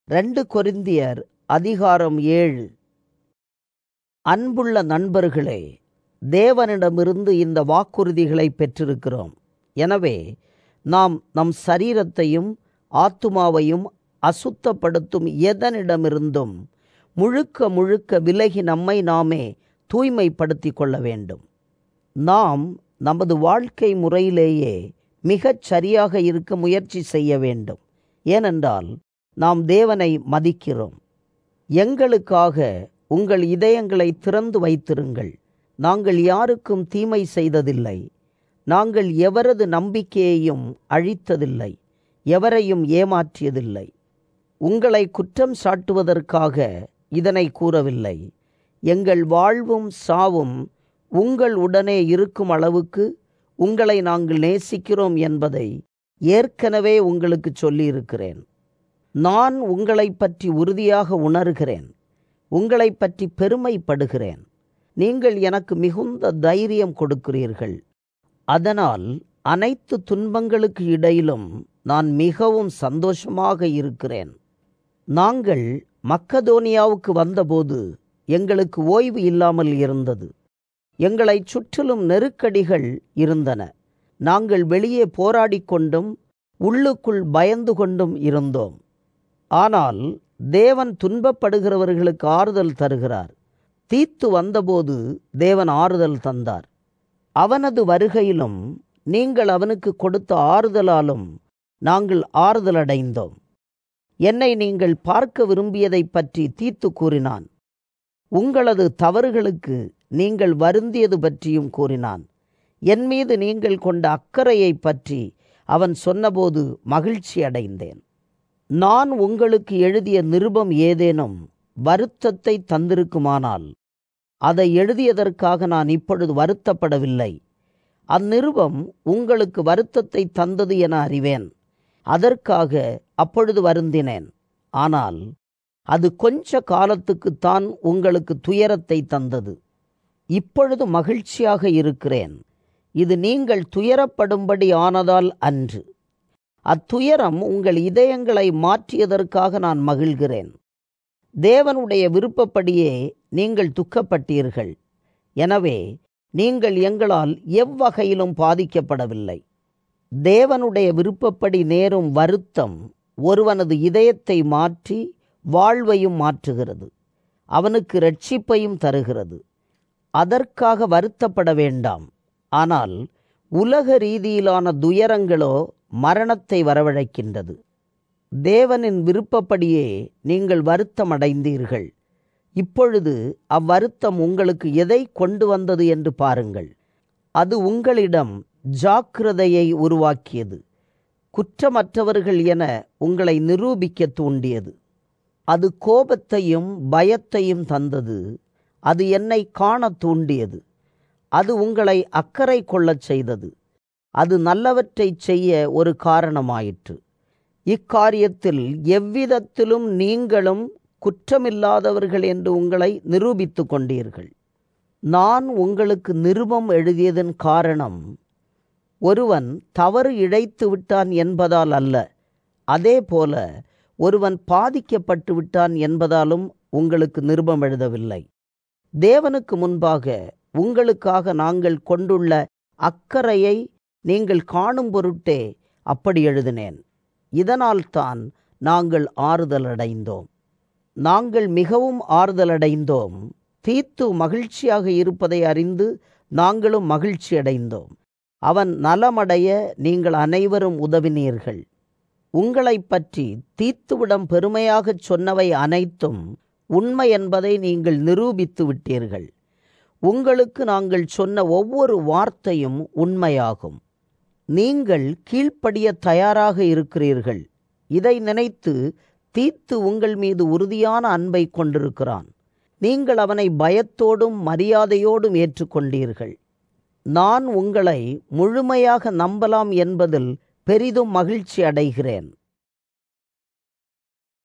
ரெண்டு கொரிந்தியர் அதிகாரம் ஏழு அன்புள்ள நண்பர்களே தேவனிடமிருந்து இந்த வாக்குறுதிகளை பெற்றிருக்கிறோம் எனவே நாம் நம் சரீரத்தையும் ஆத்துமாவையும் அசுத்தப்படுத்தும் எதனிடமிருந்தும் முழுக்க முழுக்க விலகி நம்மை நாமே தூய்மைப்படுத்திக் கொள்ள வேண்டும் நாம் நமது வாழ்க்கை முறையிலேயே மிகச் சரியாக இருக்க முயற்சி செய்ய வேண்டும் ஏனென்றால் நாம் தேவனை மதிக்கிறோம் எங்களுக்காக உங்கள் இதயங்களை திறந்து வைத்திருங்கள் நாங்கள் யாருக்கும் தீமை செய்ததில்லை நாங்கள் எவரது நம்பிக்கையையும் அழித்ததில்லை எவரையும் ஏமாற்றியதில்லை உங்களை குற்றம் சாட்டுவதற்காக இதனை கூறவில்லை எங்கள் வாழ்வும் சாவும் உங்கள் உடனே இருக்கும் அளவுக்கு உங்களை நாங்கள் நேசிக்கிறோம் என்பதை ஏற்கனவே உங்களுக்கு சொல்லியிருக்கிறேன் நான் உங்களை பற்றி உறுதியாக உணர்கிறேன் உங்களை பற்றி பெருமைப்படுகிறேன் நீங்கள் எனக்கு மிகுந்த தைரியம் கொடுக்கிறீர்கள் அதனால் அனைத்து துன்பங்களுக்கு இடையிலும் நான் மிகவும் சந்தோஷமாக இருக்கிறேன் நாங்கள் மக்கதோனியாவுக்கு வந்தபோது எங்களுக்கு ஓய்வு இல்லாமல் இருந்தது எங்களை சுற்றிலும் நெருக்கடிகள் இருந்தன நாங்கள் வெளியே போராடிக் கொண்டும் உள்ளுக்குள் பயந்து கொண்டும் இருந்தோம் ஆனால் தேவன் துன்பப்படுகிறவர்களுக்கு ஆறுதல் தருகிறார் தீத்து வந்தபோது தேவன் ஆறுதல் தந்தார் அவனது வருகையிலும் நீங்கள் அவனுக்கு கொடுத்த ஆறுதலாலும் நாங்கள் ஆறுதல் அடைந்தோம் என்னை நீங்கள் பார்க்க விரும்பியதை பற்றி தீத்து கூறினான் உங்களது தவறுகளுக்கு நீங்கள் வருந்தியது பற்றியும் கூறினான் என் மீது நீங்கள் கொண்ட அக்கறையை பற்றி அவன் சொன்னபோது மகிழ்ச்சி அடைந்தேன் நான் உங்களுக்கு எழுதிய நிருபம் ஏதேனும் வருத்தத்தை தந்திருக்குமானால் அதை எழுதியதற்காக நான் இப்பொழுது வருத்தப்படவில்லை அந்நிருபம் உங்களுக்கு வருத்தத்தை தந்தது என அறிவேன் அதற்காக அப்பொழுது வருந்தினேன் ஆனால் அது கொஞ்ச காலத்துக்குத்தான் உங்களுக்கு துயரத்தை தந்தது இப்பொழுது மகிழ்ச்சியாக இருக்கிறேன் இது நீங்கள் துயரப்படும்படி ஆனதால் அன்று அத்துயரம் உங்கள் இதயங்களை மாற்றியதற்காக நான் மகிழ்கிறேன் தேவனுடைய விருப்பப்படியே நீங்கள் துக்கப்பட்டீர்கள் எனவே நீங்கள் எங்களால் எவ்வகையிலும் பாதிக்கப்படவில்லை தேவனுடைய விருப்பப்படி நேரும் வருத்தம் ஒருவனது இதயத்தை மாற்றி வாழ்வையும் மாற்றுகிறது அவனுக்கு ரட்சிப்பையும் தருகிறது அதற்காக வருத்தப்பட வேண்டாம் ஆனால் உலக ரீதியிலான துயரங்களோ மரணத்தை வரவழைக்கின்றது தேவனின் விருப்பப்படியே நீங்கள் வருத்தம் அடைந்தீர்கள் இப்பொழுது அவ்வருத்தம் உங்களுக்கு எதை கொண்டு வந்தது என்று பாருங்கள் அது உங்களிடம் ஜாக்கிரதையை உருவாக்கியது குற்றமற்றவர்கள் என உங்களை நிரூபிக்க தூண்டியது அது கோபத்தையும் பயத்தையும் தந்தது அது என்னை காண தூண்டியது அது உங்களை அக்கறை கொள்ளச் செய்தது அது நல்லவற்றை செய்ய ஒரு காரணமாயிற்று இக்காரியத்தில் எவ்விதத்திலும் நீங்களும் குற்றமில்லாதவர்கள் என்று உங்களை நிரூபித்து கொண்டீர்கள் நான் உங்களுக்கு நிருபம் எழுதியதன் காரணம் ஒருவன் தவறு இழைத்து விட்டான் என்பதால் அல்ல அதே போல ஒருவன் பாதிக்கப்பட்டு விட்டான் என்பதாலும் உங்களுக்கு நிருபம் எழுதவில்லை தேவனுக்கு முன்பாக உங்களுக்காக நாங்கள் கொண்டுள்ள அக்கறையை நீங்கள் காணும் பொருட்டே அப்படி எழுதினேன் இதனால்தான் நாங்கள் ஆறுதல் அடைந்தோம் நாங்கள் மிகவும் ஆறுதல் அடைந்தோம் தீத்து மகிழ்ச்சியாக இருப்பதை அறிந்து நாங்களும் மகிழ்ச்சி அடைந்தோம் அவன் நலமடைய நீங்கள் அனைவரும் உதவினீர்கள் உங்களை பற்றி தீத்துவிடம் பெருமையாகச் சொன்னவை அனைத்தும் உண்மை என்பதை நீங்கள் நிரூபித்து விட்டீர்கள் உங்களுக்கு நாங்கள் சொன்ன ஒவ்வொரு வார்த்தையும் உண்மையாகும் நீங்கள் கீழ்ப்படிய தயாராக இருக்கிறீர்கள் இதை நினைத்து தீத்து உங்கள் மீது உறுதியான அன்பை கொண்டிருக்கிறான் நீங்கள் அவனை பயத்தோடும் மரியாதையோடும் ஏற்றுக்கொண்டீர்கள் நான் உங்களை முழுமையாக நம்பலாம் என்பதில் பெரிதும் மகிழ்ச்சி அடைகிறேன்